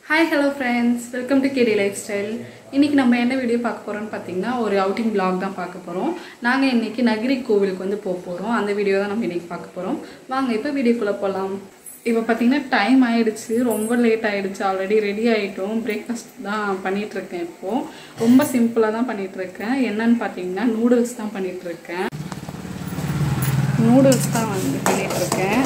Hi hello friends welcome to KD life style இன்றைக்கி நம்ம என்ன வீடியோ பார்க்க போகிறோம்னு பார்த்தீங்கன்னா ஒரு அவுட்டிங் vlog தான் பார்க்க போகிறோம் நாங்கள் இன்றைக்கி நகிரி கோவிலுக்கு வந்து போக போகிறோம் அந்த வீடியோ தான் நம்ம இன்றைக்கி பார்க்க போகிறோம் வாங்க இப்போ வீடியோக்குள்ளே போகலாம் இப்போ பார்த்தீங்கன்னா டைம் ஆயிடுச்சு ரொம்ப லேட் ஆயிடுச்சு ஆல்ரெடி ரெடி ஆகிட்டோம் பிரேக்ஃபாஸ்ட் தான் பண்ணிகிட்ருக்கேன் இப்போது ரொம்ப சிம்பிளாக தான் பண்ணிகிட்ருக்கேன் என்னன்னு பார்த்தீங்கன்னா நூடுல்ஸ் தான் பண்ணிகிட்ருக்கேன் நூடுல்ஸ் தான் வந்து பண்ணிகிட்ருக்கேன்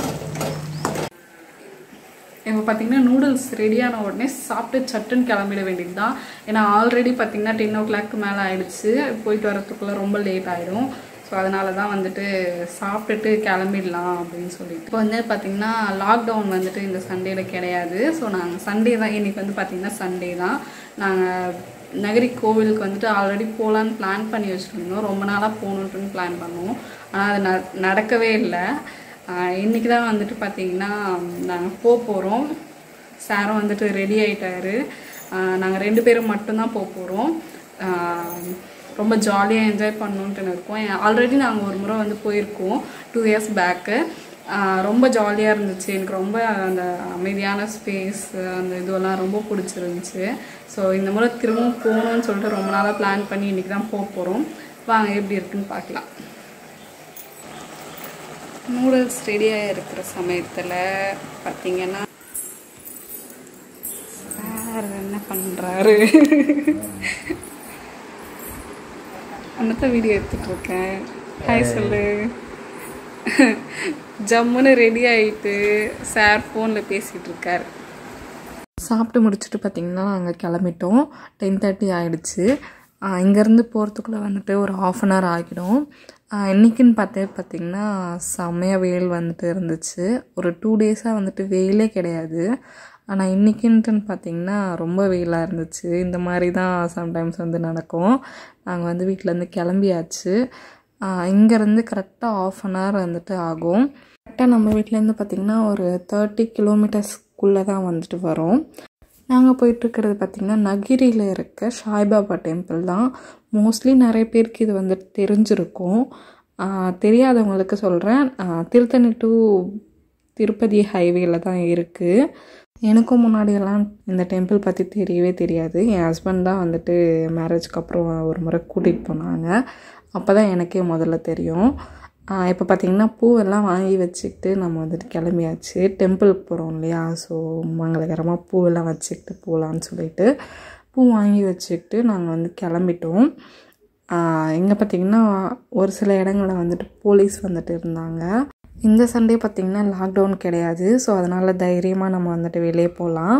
இப்போ பார்த்தீங்கன்னா நூடுல்ஸ் ரெடியான உடனே சாப்பிட்டு சட்டுன்னு கிளம்பிட வேண்டியது தான் ஏன்னா ஆல்ரெடி பார்த்தீங்கன்னா டென் ஓ கிளாக்கு மேலே ஆயிடுச்சு போயிட்டு வரத்துக்குள்ளே ரொம்ப லேட் ஆயிடும் ஸோ அதனால தான் வந்துட்டு சாப்பிட்டுட்டு கிளம்பிடலாம் அப்படின்னு சொல்லிட்டு இப்போ வந்து பார்த்தீங்கன்னா லாக்டவுன் வந்துட்டு இந்த சண்டேல கிடையாது ஸோ நாங்கள் சண்டே தான் இன்றைக்கி வந்து பார்த்தீங்கன்னா சண்டே தான் நாங்கள் நகரி கோவிலுக்கு வந்துட்டு ஆல்ரெடி போகலான்னு பிளான் பண்ணி வச்சுருந்தோம் ரொம்ப நாளாக போகணுன்ட்டு பிளான் பண்ணோம் ஆனால் அது ந நடக்கவே இல்லை இன்றைக்கி தான் வந்துட்டு பார்த்தீங்கன்னா நாங்கள் போக போகிறோம் சாரும் வந்துட்டு ரெடி ஆகிட்டாரு நாங்கள் ரெண்டு பேரும் மட்டும்தான் போக போகிறோம் ரொம்ப ஜாலியாக என்ஜாய் பண்ணணுன்ட்டு இருக்கோம் ஆல்ரெடி நாங்கள் ஒரு முறை வந்து போயிருக்கோம் டூ இயர்ஸ் பேக்கு ரொம்ப ஜாலியாக இருந்துச்சு எனக்கு ரொம்ப அந்த அமைதியான ஸ்பேஸ் அந்த இதுவெல்லாம் ரொம்ப பிடிச்சிருந்துச்சு ஸோ இந்த முறை திரும்பவும் போகணும்னு சொல்லிட்டு ரொம்ப நாளாக பிளான் பண்ணி இன்றைக்கி தான் போக போகிறோம் வாங்க எப்படி இருக்குன்னு பார்க்கலாம் நூடுல்ஸ் ரெடியாக இருக்கிற சமயத்தில் பார்த்தீங்கன்னா சார் என்ன பண்ணுறாரு அன்னத்த வீடியோ எடுத்துட்ருக்கேன் ஹாய் சொல்லு ஜம்முன்னு ரெடி ஆகிட்டு சார் ஃபோனில் பேசிகிட்டு இருக்காரு சாப்பிட்டு முடிச்சுட்டு பார்த்திங்கன்னா நாங்கள் கிளம்பிட்டோம் டென் தேர்ட்டி ஆகிடுச்சு இங்கேருந்து போகிறதுக்குள்ளே வந்துட்டு ஒரு ஆஃப் அன் ஹவர் ஆகிடும் இன்றைக்கின்னு பார்த்தே பார்த்திங்கன்னா செம்மையாக வெயில் வந்துட்டு இருந்துச்சு ஒரு டூ டேஸாக வந்துட்டு வெயிலே கிடையாது ஆனால் இன்றைக்கின்ட்டுன்னு பார்த்திங்கன்னா ரொம்ப வெயிலாக இருந்துச்சு இந்த மாதிரி தான் சம்டைம்ஸ் வந்து நடக்கும் நாங்கள் வந்து வீட்டிலேருந்து கிளம்பியாச்சு இங்கேருந்து கரெக்டாக ஆஃப் அன் ஹவர் வந்துட்டு ஆகும் கரெக்டாக நம்ம வீட்டிலேருந்து பார்த்திங்கன்னா ஒரு தேர்ட்டி கிலோமீட்டர்ஸ்க்குள்ளே தான் வந்துட்டு வரும் நாங்கள் போயிட்டுருக்கிறது பார்த்திங்கன்னா நகிரியில் இருக்க சாய்பாபா டெம்பிள் தான் மோஸ்ட்லி நிறைய பேருக்கு இது வந்துட்டு தெரிஞ்சிருக்கும் தெரியாதவங்களுக்கு சொல்கிறேன் திருத்தணி டு திருப்பதி ஹைவேல தான் இருக்குது எனக்கும் முன்னாடியெல்லாம் இந்த டெம்பிள் பற்றி தெரியவே தெரியாது என் ஹஸ்பண்ட் தான் வந்துட்டு மேரேஜ்க்கு அப்புறம் ஒரு முறை கூட்டிகிட்டு போனாங்க அப்போ தான் எனக்கே முதல்ல தெரியும் இப்போ பார்த்திங்கன்னா பூவெல்லாம் வாங்கி வச்சுக்கிட்டு நம்ம வந்துட்டு கிளம்பியாச்சு டெம்பிளுக்கு போகிறோம் இல்லையா ஸோ மங்களகரமாக பூவெல்லாம் வச்சுக்கிட்டு போகலான்னு சொல்லிட்டு பூ வாங்கி வச்சுக்கிட்டு நாங்கள் வந்து கிளம்பிட்டோம் இங்கே பார்த்திங்கன்னா ஒரு சில இடங்களில் வந்துட்டு போலீஸ் வந்துட்டு இருந்தாங்க இந்த சண்டே பார்த்திங்கன்னா லாக்டவுன் கிடையாது ஸோ அதனால் தைரியமாக நம்ம வந்துட்டு வெளியே போகலாம்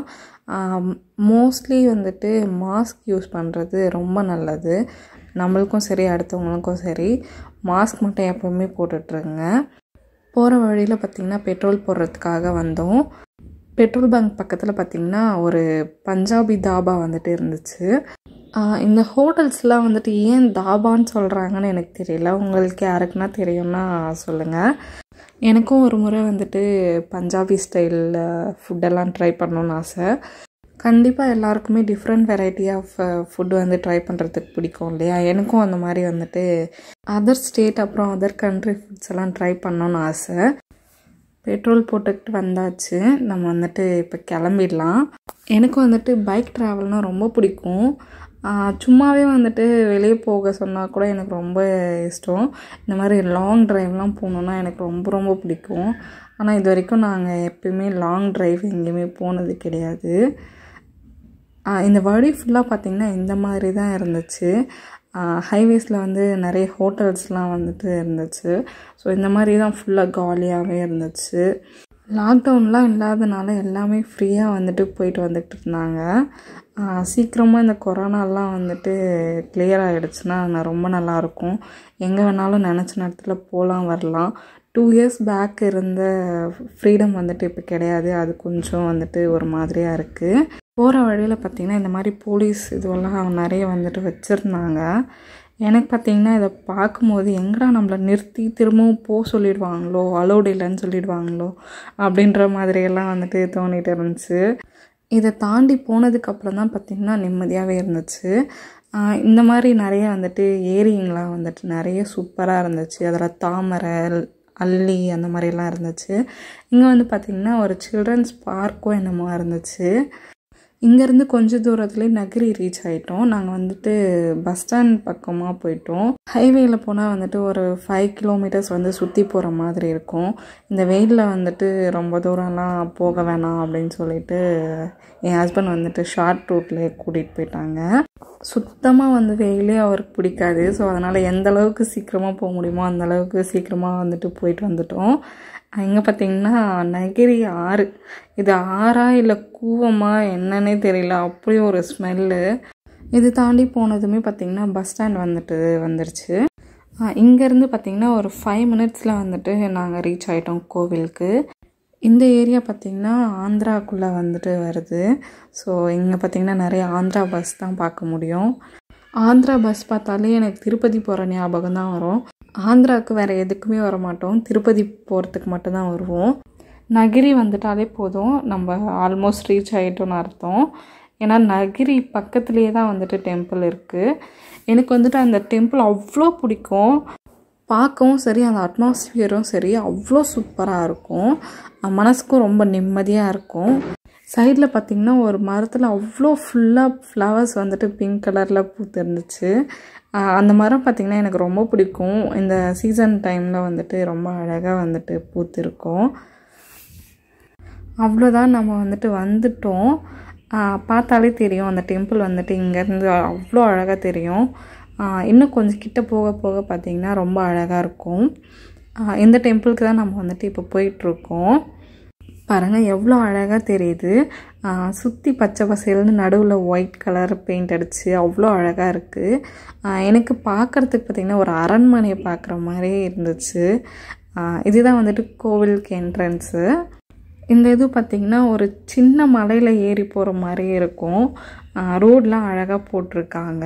மோஸ்ட்லி வந்துட்டு மாஸ்க் யூஸ் பண்ணுறது ரொம்ப நல்லது நம்மளுக்கும் சரி அடுத்தவங்களுக்கும் சரி மாஸ்க் மட்டும் எப்போவுமே போட்டுட்ருங்க போகிற வழியில் பார்த்திங்கன்னா பெட்ரோல் போடுறதுக்காக வந்தோம் பெட்ரோல் பங்க் பக்கத்தில் பார்த்திங்கன்னா ஒரு பஞ்சாபி தாபா வந்துட்டு இருந்துச்சு இந்த ஹோட்டல்ஸ்லாம் வந்துட்டு ஏன் தாபான்னு சொல்கிறாங்கன்னு எனக்கு தெரியல உங்களுக்கு யாருக்குன்னா தெரியும்னா சொல்லுங்கள் எனக்கும் ஒரு முறை வந்துட்டு பஞ்சாபி ஸ்டைலில் ஃபுட்டெல்லாம் ட்ரை பண்ணணுன்னு ஆசை கண்டிப்பாக எல்லாருக்குமே டிஃப்ரெண்ட் வெரைட்டி ஆஃப் ஃபுட்டு வந்து ட்ரை பண்ணுறதுக்கு பிடிக்கும் இல்லையா எனக்கும் அந்த மாதிரி வந்துட்டு அதர் ஸ்டேட் அப்புறம் அதர் கண்ட்ரி ஃபுட்ஸ் எல்லாம் ட்ரை பண்ணணுன்னு ஆசை பெட்ரோல் போட்டுக்கிட்டு வந்தாச்சு நம்ம வந்துட்டு இப்போ கிளம்பிடலாம் எனக்கு வந்துட்டு பைக் ட்ராவல்னால் ரொம்ப பிடிக்கும் சும்மாவே வந்துட்டு வெளியே போக சொன்னால் கூட எனக்கு ரொம்ப இஷ்டம் இந்த மாதிரி லாங் ட்ரைவ்லாம் போகணுன்னா எனக்கு ரொம்ப ரொம்ப பிடிக்கும் ஆனால் இது வரைக்கும் நாங்கள் எப்பயுமே லாங் ட்ரைவ் எங்கேயுமே போனது கிடையாது இந்த வழி ஃபுல்லாக பார்த்திங்கன்னா இந்த மாதிரி தான் இருந்துச்சு ஹைவேஸில் வந்து நிறைய ஹோட்டல்ஸ்லாம் வந்துட்டு இருந்துச்சு ஸோ இந்த மாதிரி தான் ஃபுல்லாக காலியாகவே இருந்துச்சு லாக்டவுன்லாம் இல்லாதனால எல்லாமே ஃப்ரீயாக வந்துட்டு போயிட்டு வந்துட்டு இருந்தாங்க சீக்கிரமாக இந்த கொரோனாலாம் வந்துட்டு கிளியர் ஆகிடுச்சுன்னா நான் ரொம்ப நல்லாயிருக்கும் எங்கே வேணாலும் நினச்ச நேரத்தில் போகலாம் வரலாம் டூ இயர்ஸ் பேக் இருந்த ஃப்ரீடம் வந்துட்டு இப்போ கிடையாது அது கொஞ்சம் வந்துட்டு ஒரு மாதிரியாக இருக்குது போகிற வழியில் பார்த்திங்கன்னா இந்த மாதிரி போலீஸ் இதுவெல்லாம் நிறைய வந்துட்டு வச்சுருந்தாங்க எனக்கு பார்த்திங்கன்னா இதை பார்க்கும்போது எங்கடா நம்மளை நிறுத்தி திரும்பவும் போக சொல்லிடுவாங்களோ அலோடு இல்லைன்னு சொல்லிடுவாங்களோ அப்படின்ற மாதிரியெல்லாம் வந்துட்டு தோணிட்டு இருந்துச்சு இதை தாண்டி போனதுக்கப்புறம் தான் பார்த்திங்கன்னா நிம்மதியாகவே இருந்துச்சு இந்த மாதிரி நிறைய வந்துட்டு ஏரிங்கெலாம் வந்துட்டு நிறைய சூப்பராக இருந்துச்சு அதில் தாமரை அல்லி அந்த மாதிரிலாம் இருந்துச்சு இங்கே வந்து பார்த்திங்கன்னா ஒரு சில்ட்ரன்ஸ் பார்க்கும் என்னமோ இருந்துச்சு இங்கேருந்து கொஞ்சம் தூரத்துலேயே நகரி ரீச் ஆகிட்டோம் நாங்கள் வந்துட்டு பஸ் ஸ்டாண்ட் பக்கமாக போயிட்டோம் ஹைவேயில் போனால் வந்துட்டு ஒரு ஃபைவ் கிலோமீட்டர்ஸ் வந்து சுற்றி போகிற மாதிரி இருக்கும் இந்த வெயிலில் வந்துட்டு ரொம்ப தூரம்லாம் போக வேணாம் அப்படின்னு சொல்லிட்டு என் ஹஸ்பண்ட் வந்துட்டு ஷார்ட் ரூட்லேயே கூட்டிகிட்டு போயிட்டாங்க சுத்தமாக வந்து வெயிலே அவருக்கு பிடிக்காது ஸோ அதனால் எந்த அளவுக்கு சீக்கிரமாக போக முடியுமோ அந்த அளவுக்கு சீக்கிரமாக வந்துட்டு போயிட்டு வந்துட்டோம் இங்கே பார்த்தீங்கன்னா நகிரி ஆறு இது ஆறா இல்லை கூவமா என்னன்னே தெரியல அப்படி ஒரு ஸ்மெல்லு இது தாண்டி போனதுமே பார்த்திங்கன்னா பஸ் ஸ்டாண்ட் வந்துட்டு வந்துருச்சு இங்கேருந்து பார்த்திங்கன்னா ஒரு ஃபைவ் மினிட்ஸில் வந்துட்டு நாங்கள் ரீச் ஆகிட்டோம் கோவிலுக்கு இந்த ஏரியா பார்த்திங்கன்னா ஆந்திராக்குள்ளே வந்துட்டு வருது ஸோ இங்கே பார்த்திங்கன்னா நிறைய ஆந்திரா பஸ் தான் பார்க்க முடியும் ஆந்திரா பஸ் பார்த்தாலே எனக்கு திருப்பதி போகிற ஞாபகம் தான் வரும் ஆந்திராவுக்கு வேறு எதுக்குமே வர மாட்டோம் திருப்பதி போகிறதுக்கு மட்டும்தான் வருவோம் நகிரி வந்துட்டாலே போதும் நம்ம ஆல்மோஸ்ட் ரீச் ஆகிட்டோன்னு அர்த்தம் ஏன்னா நகிரி பக்கத்துலேயே தான் வந்துட்டு டெம்பிள் இருக்குது எனக்கு வந்துட்டு அந்த டெம்பிள் அவ்வளோ பிடிக்கும் பார்க்கவும் சரி அந்த அட்மாஸ்ஃபியரும் சரி அவ்வளோ சூப்பராக இருக்கும் மனசுக்கும் ரொம்ப நிம்மதியாக இருக்கும் சைடில் பார்த்திங்கன்னா ஒரு மரத்தில் அவ்வளோ ஃபுல்லாக ஃப்ளவர்ஸ் வந்துட்டு பிங்க் கலரில் பூத்து இருந்துச்சு அந்த மரம் பார்த்திங்கன்னா எனக்கு ரொம்ப பிடிக்கும் இந்த சீசன் டைமில் வந்துட்டு ரொம்ப அழகாக வந்துட்டு பூத்திருக்கும் அவ்வளோதான் நம்ம வந்துட்டு வந்துட்டோம் பார்த்தாலே தெரியும் அந்த டெம்பிள் வந்துட்டு இங்கேருந்து அவ்வளோ அழகாக தெரியும் இன்னும் கொஞ்சம் கிட்ட போக போக பார்த்திங்கன்னா ரொம்ப அழகாக இருக்கும் இந்த டெம்பிளுக்கு தான் நம்ம வந்துட்டு இப்போ போயிட்டுருக்கோம் பாருங்கள் எவ்வளோ அழகாக தெரியுது சுற்றி பச்சை பசேல்னு நடுவில் ஒயிட் கலர் பெயிண்ட் அடித்து அவ்வளோ அழகாக இருக்குது எனக்கு பார்க்குறதுக்கு பார்த்திங்கன்னா ஒரு அரண்மனையை பார்க்குற மாதிரியே இருந்துச்சு இதுதான் வந்துட்டு கோவிலுக்கு என்ட்ரன்ஸு இந்த இது பார்த்திங்கன்னா ஒரு சின்ன மலையில் ஏறி போகிற மாதிரியே இருக்கும் ரோடெலாம் அழகாக போட்டிருக்காங்க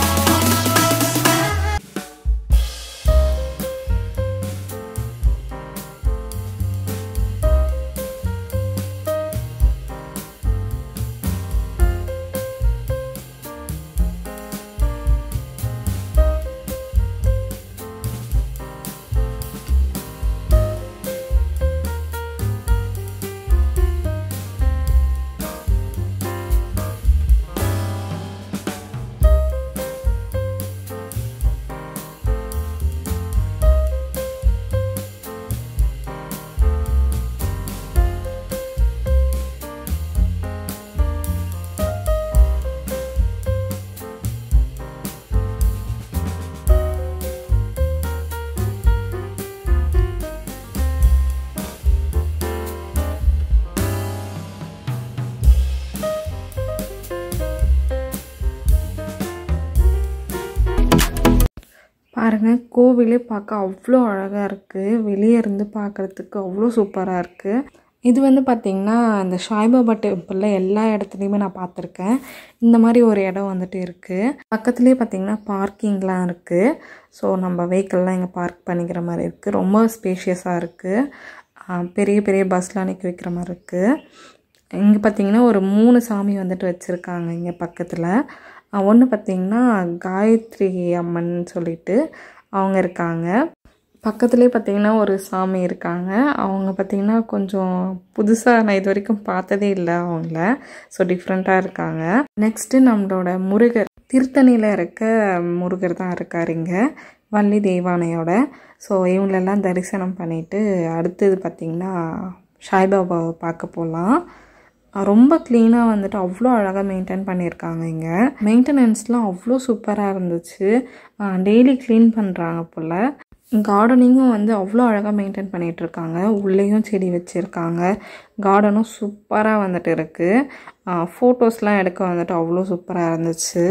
பாருங்கள் கோவிலே பார்க்க அவ்வளோ அழகாக இருக்குது வெளியே இருந்து பார்க்குறதுக்கு அவ்வளோ சூப்பராக இருக்குது இது வந்து பார்த்திங்கன்னா இந்த சாய்பாபா டெம்பிளில் எல்லா இடத்துலையுமே நான் பார்த்துருக்கேன் இந்த மாதிரி ஒரு இடம் வந்துட்டு இருக்குது பக்கத்துலேயே பார்த்திங்கன்னா பார்க்கிங்லாம் இருக்குது ஸோ நம்ம வெஹிக்கிள்லாம் இங்கே பார்க் பண்ணிக்கிற மாதிரி இருக்குது ரொம்ப ஸ்பேஷியஸாக இருக்குது பெரிய பெரிய பஸ்லாம் நிற்க வைக்கிற மாதிரி இருக்குது இங்கே பார்த்திங்கன்னா ஒரு மூணு சாமி வந்துட்டு வச்சுருக்காங்க இங்கே பக்கத்தில் ஒன்று பார்த்திங்கன்னா காயத்ரி அம்மன் சொல்லிட்டு அவங்க இருக்காங்க பக்கத்துலேயே பார்த்திங்கன்னா ஒரு சாமி இருக்காங்க அவங்க பார்த்திங்கன்னா கொஞ்சம் புதுசாக நான் இது வரைக்கும் பார்த்ததே இல்லை அவங்கள ஸோ டிஃப்ரெண்ட்டாக இருக்காங்க நெக்ஸ்ட்டு நம்மளோட முருகர் திருத்தணியில் இருக்க முருகர் தான் இருக்கார் இங்கே வள்ளி தெய்வானையோட ஸோ இவங்களெல்லாம் தரிசனம் பண்ணிவிட்டு அடுத்தது பார்த்திங்கன்னா சாய்பாபாவை பார்க்க போகலாம் ரொம்ப க்ளீனாக வந்துட்டு அவ்வளோ அழகாக மெயின்டைன் பண்ணியிருக்காங்க இங்கே மெயின்டெனன்ஸ்லாம் அவ்வளோ சூப்பராக இருந்துச்சு டெய்லி க்ளீன் பண்ணுறாங்க போல் கார்டனிங்கும் வந்து அவ்வளோ அழகாக மெயின்டைன் பண்ணிகிட்ருக்காங்க உள்ளேயும் செடி வச்சுருக்காங்க கார்டனும் சூப்பராக வந்துட்டு இருக்குது ஃபோட்டோஸ்லாம் எடுக்க வந்துட்டு அவ்வளோ சூப்பராக இருந்துச்சு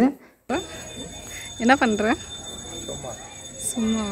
என்ன பண்ணுற சும்மா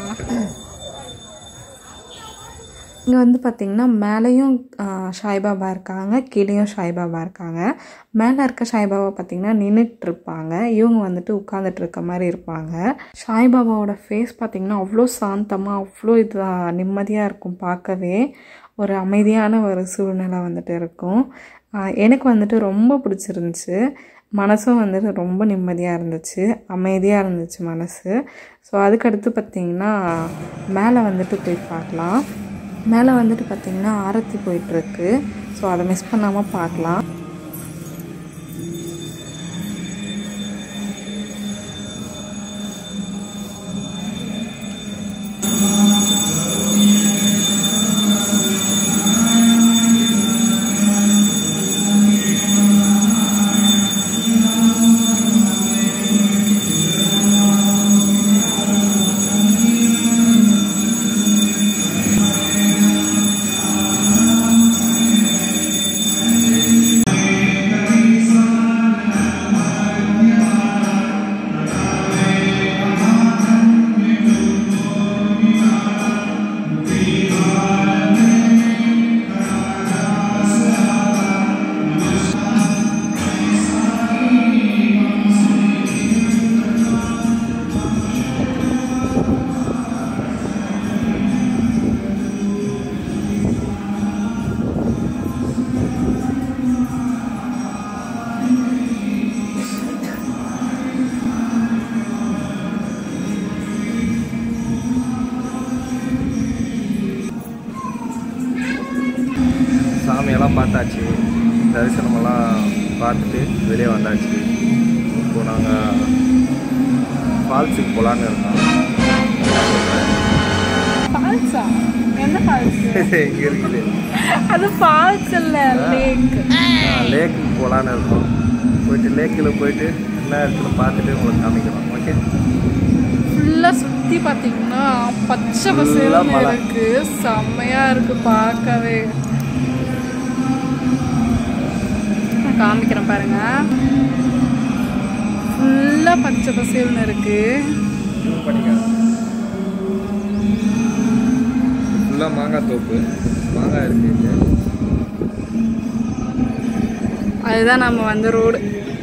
இங்கே வந்து பார்த்திங்கன்னா மேலேயும் சாய்பாபா இருக்காங்க கீழேயும் சாய்பாபா இருக்காங்க மேலே இருக்க சாய்பாபா பார்த்திங்கன்னா நின்றுட்டு இருப்பாங்க இவங்க வந்துட்டு உட்காந்துட்டு இருக்க மாதிரி இருப்பாங்க சாய்பாபாவோட ஃபேஸ் பார்த்திங்கன்னா அவ்வளோ சாந்தமாக அவ்வளோ இதாக நிம்மதியாக இருக்கும் பார்க்கவே ஒரு அமைதியான ஒரு சூழ்நிலை வந்துட்டு இருக்கும் எனக்கு வந்துட்டு ரொம்ப பிடிச்சிருந்துச்சு மனசும் வந்துட்டு ரொம்ப நிம்மதியாக இருந்துச்சு அமைதியாக இருந்துச்சு மனசு ஸோ அதுக்கடுத்து பார்த்திங்கன்னா மேலே வந்துட்டு போய் பார்க்கலாம் மேலே வந்துட்டு பார்த்திங்கன்னா ஆரத்தி போயிட்டுருக்கு ஸோ அதை மிஸ் பண்ணாமல் பார்க்கலாம் சாமியெல்லாம் பார்த்தாச்சு தரிசனமெல்லாம் பார்த்துட்டு வெளியே வந்தாச்சு இப்போ நாங்கள் ஃபால்ஸுக்கு போகலான்னு இருக்கோம் ஃபால்ஸா என்ன ஃபால்ஸ் இங்கே இருக்குது அது ஃபால்ஸ் இல்ல லேக் லேக்குக்கு போகலான்னு இருக்கோம் போயிட்டு லேக்கில் போயிட்டு என்ன இருக்குன்னு பார்த்துட்டு உங்களுக்கு காமிக்கிறோம் ஓகே ஃபுல்லாக சுற்றி பார்த்தீங்கன்னா பச்சை Full-ஆ பசேல்னு மலை. இருக்கு செம்மையா இருக்கு பார்க்கவே நான் காமிக்கிறேன் பாருங்க ஃபுல்லாக பச்சை பசேல்னு இருக்கு பண்ணிக்கலாம் ஃபுல்லாக மாங்காய் தோப்பு மாங்காய் இருக்குது இங்கே அதுதான் நம்ம வந்த ரோடு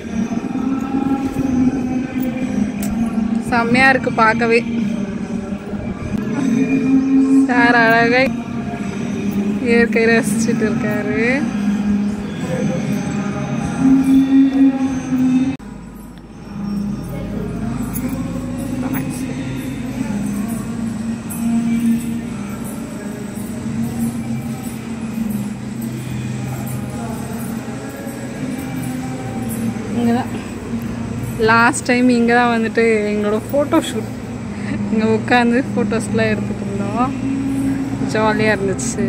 செம்மையா இருக்கு பார்க்கவே சார் அழகா இயற்கை ரசிச்சுட்டு இருக்காரு இங்கே தான் லாஸ்ட் டைம் இங்கே தான் வந்துட்டு எங்களோட ஃபோட்டோ ஷூட் இங்கே உட்காந்து ஃபோட்டோஸ்லாம் எடுத்துகிட்டு இருந்தோம் ஜாலியாக இருந்துச்சு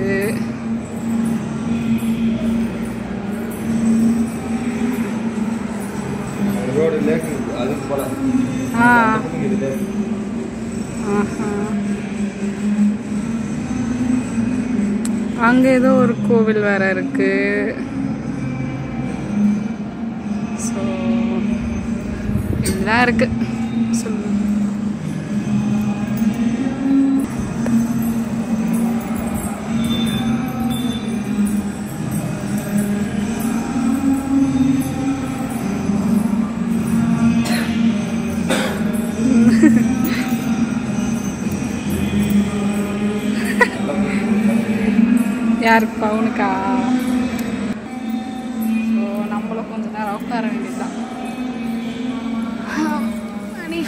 ரோடு லேக்கு அதுக்கு போகலாம் ஆ இது ஆஹா அங்கே ஏதோ ஒரு கோவில் வேற இருக்கு ஸோ இதெல்லாம் இருக்கு சொல்லு யாருக்கு பவுனுக்கா ஸோ நம்மளும் கொஞ்ச நேரம் உட்கார வேண்டியதுதான் அனி.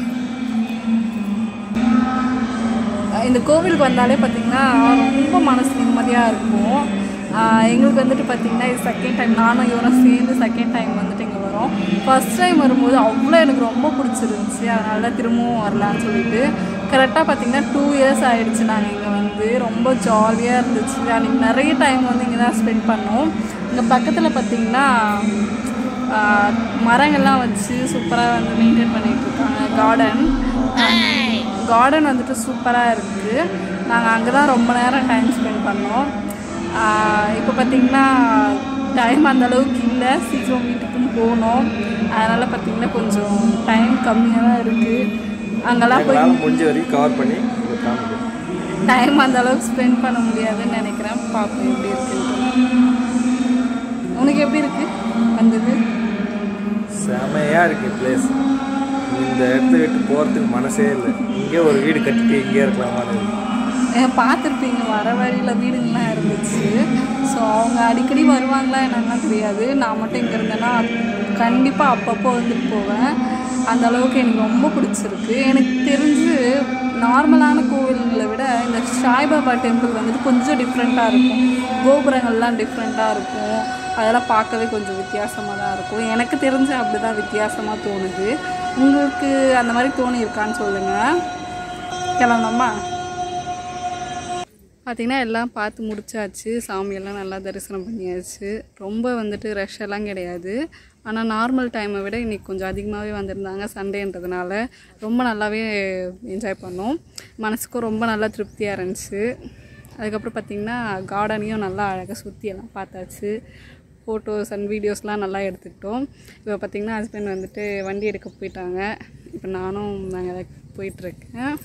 இந்த கோவிலுக்கு வந்தாலே பார்த்தீங்கன்னா ரொம்ப மனசு நிம்மதியாக இருக்கும் ஆஹ் எங்களுக்கு வந்துட்டு பார்த்தீங்கன்னா இது செகண்ட் டைம் நானும் இவரும் சேர்ந்து செகண்ட் டைம் வந்துட்டு இங்கே வரோம் ஃபர்ஸ்ட் டைம் வரும்போது அவ்வளோ எனக்கு ரொம்ப பிடிச்சிருந்துச்சி அதனால தான் திரும்பவும் வரலான்னு சொல்லிட்டு கரெக்டாக பார்த்தீங்கன்னா டூ இயர்ஸ் ஆயிடுச்சு நாங்கள் இங்கே வந்து ரொம்ப ஜாலியாக இருந்துச்சு அன்றைக்கி நிறைய டைம் வந்து இங்கே தான் ஸ்பெண்ட் பண்ணோம் இங்கே பக்கத்தில் பார்த்தீங்கன்னா ஆஹ் மரங்கள்லாம் வச்சு சூப்பராக வந்து மெயின்டைன் பண்ணிட்டு இருக்காங்க கார்டன் கார்டன் வந்துட்டு சூப்பராக இருக்குது நாங்கள் அங்கே தான் ரொம்ப நேரம் டைம் ஸ்பெண்ட் பண்ணோம் இப்போ பார்த்தீங்கன்னா டைம் அந்த அளவுக்கு இல்லை சீக்கிரம் வீட்டுக்கும் போகணும் அதனால் பார்த்தீங்கன்னா கொஞ்சம் டைம் கம்மியாக தான் இருக்குது அங்கெல்லாம் போய் எங்களால் முடிஞ்ச வரைக்கும் கவர் பண்ணி இதை காமிக்கிறோம் டைம் அந்த அளவுக்கு ஸ்பெண்ட் பண்ண முடியாதுன்னு நினைக்கிறேன் பார்ப்போம் எப்படி இருக்குன்ட்டு உனக்கு எப்படி இருக்கு வந்தது செமையாக இருக்குது பிளேஸ் இந்த இடத்த விட்டு போகிறதுக்கு மனசே இல்லை இங்கே ஒரு வீடு கட்டிட்டு இங்கே இருக்கலாமான்னு இருக்கு. பார்த்துருப்பீங்க வர வழியில் வீடுங்களாம் இருந்துச்சு ஸோ அவங்க அடிக்கடி வருவாங்களா என்னன்னா தெரியாது நான் மட்டும் இங்கே இருந்தேன்னா கண்டிப்பாக அப்பப்போ வந்துட்டு போவேன் அந்த அளவுக்கு எனக்கு ரொம்ப பிடிச்சிருக்கு எனக்கு தெரிஞ்சு நார்மலான கோவில்களை விட இந்த சாய்பாபா டெம்பிள் வந்துட்டு கொஞ்சம் டிஃப்ரெண்ட்டாக இருக்கும் கோபுரங்கள்லாம் டிஃப்ரெண்ட்டாக இருக்கும் அதெல்லாம் பார்க்கவே கொஞ்சம் வித்தியாசமாக தான் இருக்கும் எனக்கு தெரிஞ்சு அப்படி தான் வித்தியாசமாக தோணுது உங்களுக்கு அந்த மாதிரி தோணி இருக்கான்னு சொல்லுங்கள் கிளம்பணுமா பார்த்திங்கன்னா எல்லாம் பார்த்து முடிச்சாச்சு சாமியெல்லாம் நல்லா தரிசனம் பண்ணியாச்சு ரொம்ப வந்துட்டு ரஷ் எல்லாம் கிடையாது ஆனால் நார்மல் டைமை விட இன்றைக்கி கொஞ்சம் அதிகமாகவே வந்திருந்தாங்க சண்டேன்றதுனால ரொம்ப நல்லாவே என்ஜாய் பண்ணோம் மனசுக்கும் ரொம்ப நல்லா திருப்தியாக இருந்துச்சு அதுக்கப்புறம் பார்த்திங்கன்னா கார்டனையும் நல்லா அழகாக சுற்றி எல்லாம் பார்த்தாச்சு ஃபோட்டோஸ் அண்ட் வீடியோஸ்லாம் நல்லா எடுத்துக்கிட்டோம் இப்போ பார்த்திங்கன்னா ஹஸ்பண்ட் வந்துட்டு வண்டி எடுக்க போயிட்டாங்க இப்போ நானும் நாங்கள் போயிட்டுருக்கேன்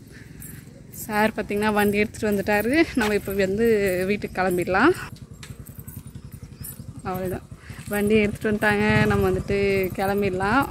சார் பார்த்திங்கன்னா வண்டி எடுத்துகிட்டு வந்துட்டாரு நம்ம இப்போ வந்து வீட்டுக்கு கிளம்பிடலாம் அவ்வளோதான் வண்டி எடுத்துகிட்டு வந்துட்டாங்க நம்ம வந்துட்டு கிளம்பிடலாம்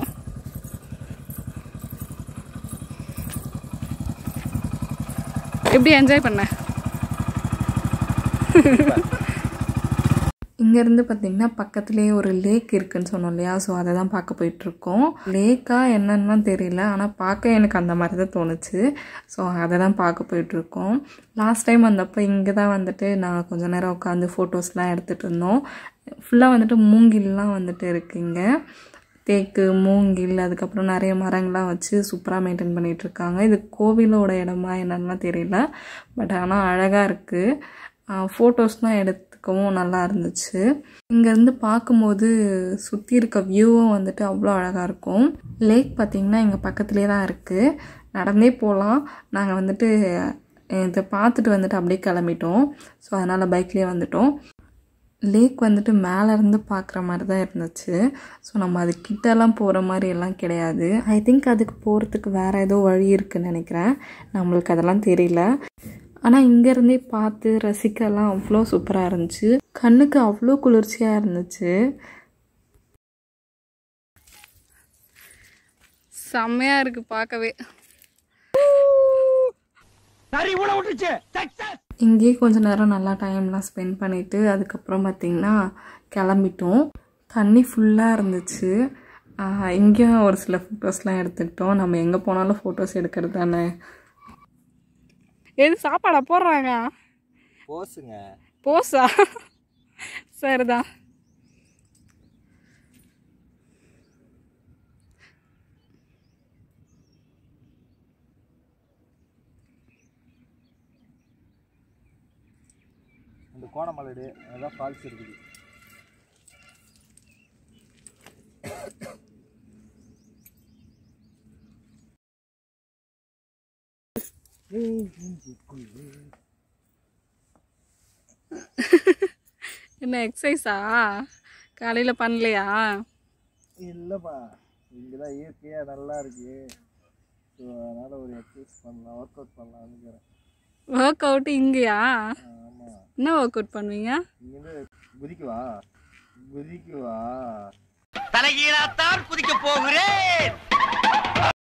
எப்படி என்ஜாய் பண்ண இங்கேருந்து பார்த்தீங்கன்னா பக்கத்துலேயே ஒரு லேக் இருக்குன்னு சொன்னோம் இல்லையா ஸோ அதை தான் பார்க்க போயிட்டுருக்கோம் லேக்கா என்னன்னு தெரியல ஆனால் பார்க்க எனக்கு அந்த மாதிரி தான் தோணுச்சு ஸோ அதை தான் பார்க்க போயிட்டுருக்கோம் லாஸ்ட் டைம் வந்தப்போ இங்கே தான் வந்துட்டு நான் கொஞ்ச நேரம் உட்காந்து ஃபோட்டோஸ்லாம் எடுத்துகிட்டு இருந்தோம் ஃபுல்லாக வந்துட்டு மூங்கில்லாம் வந்துட்டு இருக்குங்க தேக்கு மூங்கில் அதுக்கப்புறம் நிறைய மரங்கள்லாம் வச்சு சூப்பராக மெயின்டைன் பண்ணிகிட்டு இருக்காங்க இது கோவிலோட இடமா என்னன்னுலாம் தெரியல பட் ஆனால் அழகாக இருக்குது ஃபோட்டோஸ்லாம் எடுத்துக்கவும் நல்லா இருந்துச்சு இங்கேருந்து பார்க்கும்போது சுற்றி இருக்க வியூவும் வந்துட்டு அவ்வளோ அழகாக இருக்கும் லேக் பார்த்திங்கன்னா எங்கள் பக்கத்துலேயே தான் இருக்குது நடந்தே போகலாம் நாங்கள் வந்துட்டு இதை பார்த்துட்டு வந்துட்டு அப்படியே கிளம்பிட்டோம் ஸோ அதனால் பைக்லேயே வந்துட்டோம் லேக் வந்துட்டு மேலேருந்து பார்க்குற மாதிரி தான் இருந்துச்சு ஸோ நம்ம அது கிட்டலாம் போகிற மாதிரி எல்லாம் கிடையாது ஐ திங்க் அதுக்கு போகிறதுக்கு வேறு ஏதோ வழி இருக்குன்னு நினைக்கிறேன் நம்மளுக்கு அதெல்லாம் தெரியல ஆனால் இங்கேருந்தே பார்த்து ரசிக்கலாம் அவ்வளோ சூப்பராக இருந்துச்சு கண்ணுக்கு அவ்வளோ குளிர்ச்சியாக இருந்துச்சு செம்மையாக இருக்குது பார்க்கவே இங்கேயே கொஞ்ச நேரம் நல்லா டைம்லாம் ஸ்பெண்ட் பண்ணிவிட்டு அதுக்கப்புறம் பார்த்திங்கன்னா கிளம்பிட்டோம் தண்ணி ஃபுல்லாக இருந்துச்சு ஆஹ் இங்கேயும் ஒரு சில ஃபோட்டோஸ்லாம் எடுத்துக்கிட்டோம் நம்ம எங்கே போனாலும் ஃபோட்டோஸ் எடுக்கிறது தானே எது சாப்பாடா போடுறாங்க போசுங்க போஸா சரிதான் அந்த கோணமலடு அதான் ஃபால்ஸ் இருக்குது என்ன எக்ஸசைஸா காலையில் பண்ணலையா இல்லைப்பா இங்கே தான் இயற்கையாக நல்லா இருக்கு ஸோ அதனால் ஒரு எக்ஸசைஸ் பண்ணலாம் ஒர்க் அவுட் பண்ணலாம்னுக்கிறேன் ஒர்க் அவுட்டு இங்கேயா ஆமாம் என்ன ஒர்க் அவுட் பண்ணுவீங்க இங்கேருந்து குதிக்குவா குதிக்குவா தலைகீழாத்தான் குதிக்க போகிறேன்